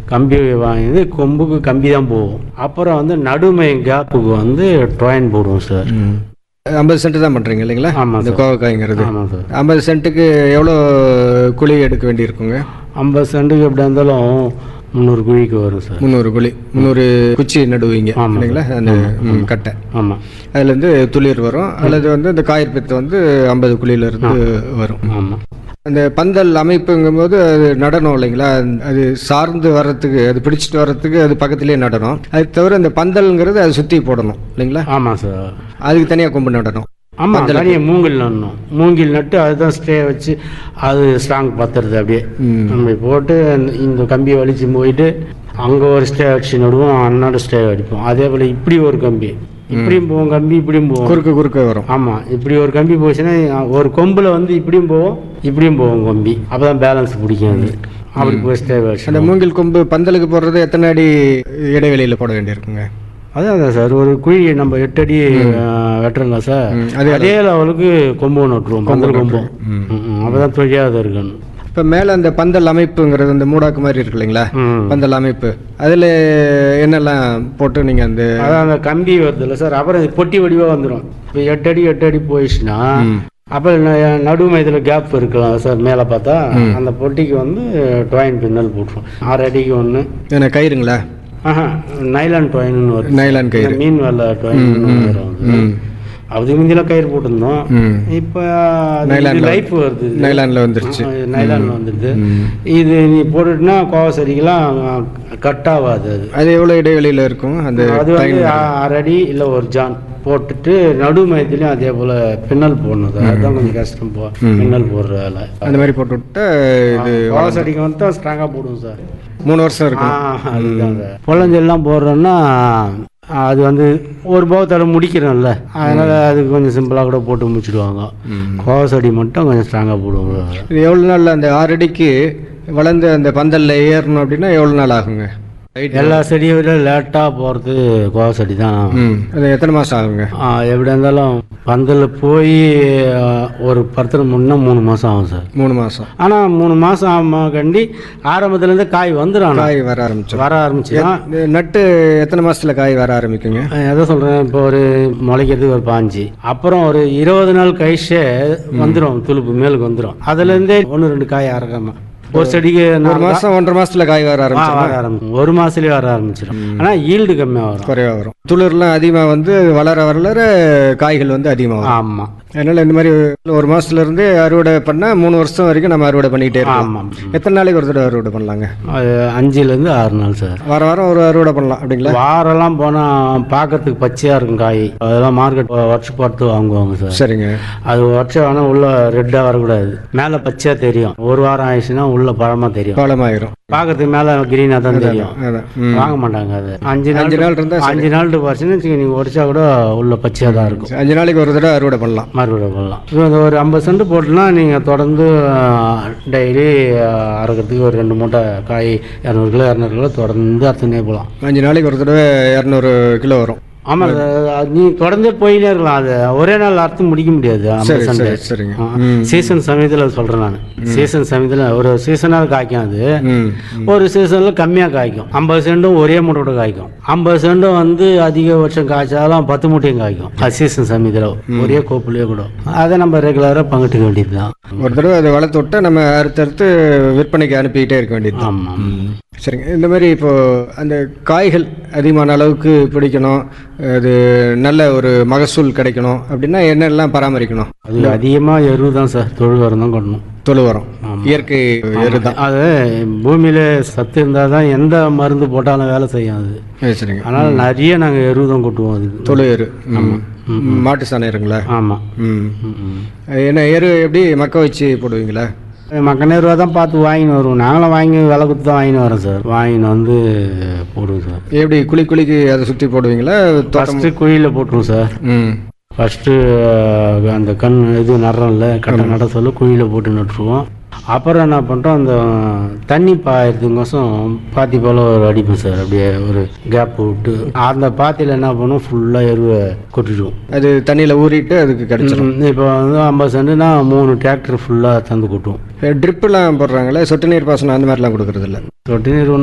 கம்பி வாங்கி கொம்புக்கு கம்பி தான் போகும் அப்புறம் வந்து நடுமை கேப்புக்கு வந்து ட்ராயின் போடுவோம் சார் ம் ஐம்பது சென்ட் தான் பண்ணுறீங்க இல்லைங்களா ஆமாம் இந்த சார் கோவக்காய்ங்கிறது ஆமாம் சார் ஐம்பது சென்ட்டுக்கு எவ்வளோ குழி எடுக்க வேண்டியிருக்குங்க ஐம்பது சென்ட்டுக்கு எப்படி இருந்தாலும் முந்நூறு குழிக்கு வரும் சார் முந்நூறு குழி முந்நூறு குச்சி நடுவீங்க ஆமாம் இல்லைங்களா அந்த ம், கட்டை ஆமாம் அதுலேருந்து துளிர் வரும் அல்லது வந்து இந்த காயர் பித்து வந்து ஐம்பது குழியிலேருந்து வரும் ஆமாம் அந்த பந்தல் அமைப்புங்கும்போது அது நடனம் இல்லைங்களா அது சார்ந்து வர்றதுக்கு அது பிடிச்சிட்டு வர்றதுக்கு அது பக்கத்துலேயே நடனம் அது தவிர அந்த பந்தல்ங்கிறது அதை சுற்றி போடணும் இல்லைங்களா ஆமாம் சார் அதுக்கு தனியாக கொம்பு நடணும் ஆமாம் தனியாக மூங்கில் நடணும் மூங்கில் நட்டு அதுதான் ஸ்டே வச்சு அது ஸ்ட்ராங் பத்துறது அப்படியே ம். நம்ம போட்டு இந்த- இந்த கம்பியை வலிச்சு போயிட்டு அங்கே ஒரு ஸ்டே அடிச்சு நடுவோம் அண்ணாட ஸ்டே அடிப்போம் அதே போல் இப்படி ஒரு கம்பி இப்படியும் போவோம் கம்பி இப்படியும் போவோம் குறுக்கு குறுக்க வரும் ஆமாம் இப்படி ஒரு கம்பி போச்சுன்னா ஒரு கொம்பில் வந்து இப்படியும் போவோம் இப்படியும் போவோம் கம்பி அப்போ தான் பேலன்ஸ் பிடிக்கும் அது அப்படி போய் ஸ்டே வச்சு அந்த மூங்கில் கொம்பு பந்தலுக்கு போடுறது எத்தனை அடி இடைவெளியில் போட வேண்டியிருக்குங்க அதான் அதான் சார் ஒரு குழி நம்ம எட்டு அடி வெட்டுறோம்ல சார் ம், அதே அதே லெவலுக்கு கொம்பு ஒன்று விட்டுருவோம் பந்தல் கொம்பு அப்போ தான் தொழியாத இருக்கணும் இப்போ மேலே அந்த பந்தல் அமைப்புங்கிறது அந்த மூடாக்கு மாதிரி இருக்கு இல்லைங்களா ம் பந்தல் அமைப்பு அதில் என்னெல்லாம் போட்டு நீங்கள் அந்த அதான் அந்த கம்பி வருதுல்ல சார் அப்புறம் இது பொட்டி வடிவாக வந்துடும் இப்போ எட்டு அடி எட்டு அடி போயிடுச்சுன்னா அப்புறம் ந- நடுமை இதில் கேப் இருக்கலாம் சார் மேலே பார்த்தா அந்த பொட்டிக்கு வந்து டொயின் பின்னல் போட்டுரும் ஆறு அடிக்கு ஒன்று என்ன கயிறுங்களா ஆஹா நைலான் டொயின்னு வரும் நைலான் கயிறு இந்த மீன் வெள்ளை டொயின் வரும் அது. ம் அதுக்கு முந்திலாம் கயிறு போட்டிருந்தோம் ம் இப்போ நைலான்ல லைஃப் வருது இது. நைலானில் வந்துருச்சு ஆ, இது நைலான்ல வந்துடுது ம். இது நீ போட்டுட்டுனா கோவசரிக்கெல்லாம் கட் ஆகாது அது அது எவ்வளோ இடைவெளியில் இருக்கும் அந்த அது வந்து ஆ- அரை அடி இல்லை ஒரு ஜான் போட்டுட்டு நடு மையத்துலையும் அதே போல் பின்னல் போடணும் சார் அதுதான் கொஞ்சம் கஷ்டம் போ பின்னல் போடுற வேலை அந்த மாதிரி போட்டு விட்டா இது கோவசரிக்கு வந்து தான் ஸ்ட்ராங்காக போடுவோம் சார் மூணு வருஷம் ஆ, இருக்கும் அதுதான் சார் பொள்ளஞ்செல்லாம் போடுறோன்னா அது வந்து ஒரு போகத்தோட முடிக்கிறோம்ல அதனால அது கொஞ்சம் சிம்பிளாக கூட போட்டு முடிச்சிடுவாங்க கோவசடி மட்டும் கொஞ்சம் ஸ்ட்ராங்காக போடுவாங்க இது எவ்வளோ நாள் அந்த ஆறு அடிக்கு வளர்ந்து அந்த பந்தல்ல ஏறணும் அப்படின்னா எவ்வளோ நாள் ஆகுங்க எல்லா செடியை விட லேட்டாக போகிறது கோவசடி தான் ம் அது எத்தனை மாதம் ஆகுங்க ஆ, எப்படி இருந்தாலும் பந்தல் போய் ஆ, ஒரு படத்தில் முன்னே மூணு மாதம் ஆகும் சார் மூணு மாதம் ஆனால் மூணு மாதம் ஆமா கண்டி ஆரம்பத்துலேருந்து காய் வந்துடும் ஆனா. காய் வர ஆரம்பிச்சிடும் வர ஆரம்பிச்சுதான் இது நட்டு எத்தனை மாசத்துல காய் வர ஆரம்பிக்குங்க எதை சொல்கிறேன் இப்போ ஒரு முளைக்கிறதுக்கு ஒரு பாஞ்சு அப்புறம் ஒரு இருபது நாள் கழிச்சே வந்துடும் துளுப்பு மேலுக்கு வந்துடும் அதுலேருந்தே ஒன்று ரெண்டு காய் அறக்காம ஒரு செடிக்கு ஒரு நாலு மாசம் ஒன்றரை மாசத்துல காய் வர கா- ஆரம்பிச்சிடும் வர ஆரம்பிக்கும் ஒரு மாதத்துலேயே வர ஆரம்பிச்சிடும் ஆனால் ஈல்டு கம்மியாக வரும் குறைவா வரும் துளிர்லாம் அதிகமா வந்து வளர வளர காய்கள் வந்து அதிகமா வரும் ஆமாம் அதனால இந்த மாதிரி ஒரு மாசத்துல இருந்து அறுவடை பண்ணா மூணு வருஷம் வரைக்கும் நம்ம அறுவடை பண்ணிக்கிட்டே இருக்கலாம் ஆமாம் எத்தனை நாளைக்கு ஒரு தடவை அறுவடை பண்ணலாங்க அது அஞ்சுலேருந்து ஆறு நாள் சார் வார வாரம் ஒரு அறுவடை பண்ணலாம் அப்படிங்களா வாரெல்லாம் போனால் பார்க்கறதுக்கு பச்சையாக இருக்கும் காய் அதெல்லாம் மார்க்கெட் வருஷம் பார்த்து வாங்குவாங்க சார் சரிங்க அது வருஷம் ஆனால் உள்ள ரெட்டாக வரக்கூடாது மேலே பச்சையாக தெரியும் ஒரு வாரம் ஆயிடுச்சுன்னா உள்ள பழமாக தெரியும் காலமாயிரும் பார்க்கறதுக்கு மேலே க்ரீனாக தான் தெரியும் அதான் ம். வாங்க மாட்டாங்க அது அஞ்சு நாள் அஞ்சு நாள் இருந்தா அஞ்சு நாள் பறிச்சுன்னு வச்சுக்க நீங்கள் உடைச்சா கூட உள்ள பச்சையாக தான் இருக்கும் அஞ்சு நாளைக்கு ஒரு தடவை அறுவடை பண்ணலாம் மறுபடியும் பண்ணலாம் இப்போ இந்த ஒரு ஐம்பது சென்ட் போட்டுனா நீங்கள் தொடர்ந்து டெய்லி அறுக்கிறதுக்கு ஒரு ரெண்டு மூட்டை காய் இரநூறு கிலோ இரநூறு கிலோ தொடர்ந்து அறுத்துனே போகலாம் அஞ்சு நாளைக்கு ஒரு தடவை இரநூறு கிலோ வரும் ஆமாம் நீ தொடர்ந்து போயினே இருக்கலாம் அது ஒரே நாள் அறுத்து முடிக்க முடியாது ஐம்பது சரி சென்ட் சரி சரிங்க ம் சீசன் சமயத்தில் சொல்கிறேன் நான் சீசன் சமயத்தில் ஒரு சீசனாக காய்க்கும் அது ம் ஒரு சீசனில் கம்மியாக காய்க்கும் ஐம்பது சென்டும் ஒரே மூட்டோட காய்க்கும் ஐம்பது சென்டும் வந்து அதிகபட்சம் காய்ச்சாலும் பத்து மூட்டையும் காய்க்கும் அது சீசன் சமயத்தில் ஒரே கோப்புலேயே கூட அதை நம்ம ரெகுலராக பங்கிட்டுக்க வேண்டியது தான் ஒரு தடவை அதை வளர்த்து விட்டா நம்ம அடுத்தடுத்து விற்பனைக்கு அனுப்பிக்கிட்டே இருக்க வேண்டியது ஆமாம் சரிங்க இந்த மாதிரி இப்போ அந்த காய்கள் அதிகமான அளவுக்கு பிடிக்கணும் அது நல்ல ஒரு மகசூல் கிடைக்கணும் அப்படின்னா என்னெல்லாம் பராமரிக்கணும் அது அதிகமாக எருவு தான் சார் தொழு உரம் தான் கொட்டணும் தொழு உரம் இயற்கை எரு தான் அது பூமியில் சத்து இருந்தால் தான் எந்த மருந்து போட்டாலும் வேலை செய்யும் அது சரி, சரிங்க அதனால் நிறைய நாங்கள் எருவு தான் கொட்டுவோம் அதுக்கு தொழு எரு ம். மாட்டு சாணம் எருங்களா ஆமாம் ம் என்ன எரு எப்படி மக்க வச்சு போடுவீங்களா மக்கள் ரூபா தான் பார்த்து வாங்கின்னு வருவோம் நாங்களும் வாங்கி விலை கொடுத்து தான் வாங்கின்னு வரோம் சார் வாங்கின்னு வந்து போடுவோம் சார் எப்படி குழி குழிக்கு அதை சுற்றி போடுவீங்களா தோட்டம் ஃபஸ்ட்டு குழியில் போட்டுருவோம் சார் ம் ஃபஸ்ட்டு அந்த கண் இது நடுறோம்ல கட்டை நட சொல்ல குழியில் போட்டு நட்டுருவோம் அப்புறம் என்ன பண்ணுறோம் அந்த தண்ணி பாயறதுக்கோசம் பாத்தி போல் ஒரு அடிப்போம் சார் அப்படியே ஒரு கேப் விட்டு அந்த பாத்தியில் என்ன பண்ணுவோம் ஃபுல்லாக எருவை கொட்டிடுவோம் அது தண்ணியில் ஊறிட்டு அதுக்கு கிடைச்சிடும் இப்போ வந்து ஐம்பது சென்ட்னா மூணு டிராக்டர் ஃபுல்லாக தந்து கொட்டுவோம் ட்ரிப்புலாம் போடுறாங்களே சொட்டு நீர் பாசனம் அந்த மாதிரிலாம் கொடுக்கறது இல்ல சொட்டு நீர்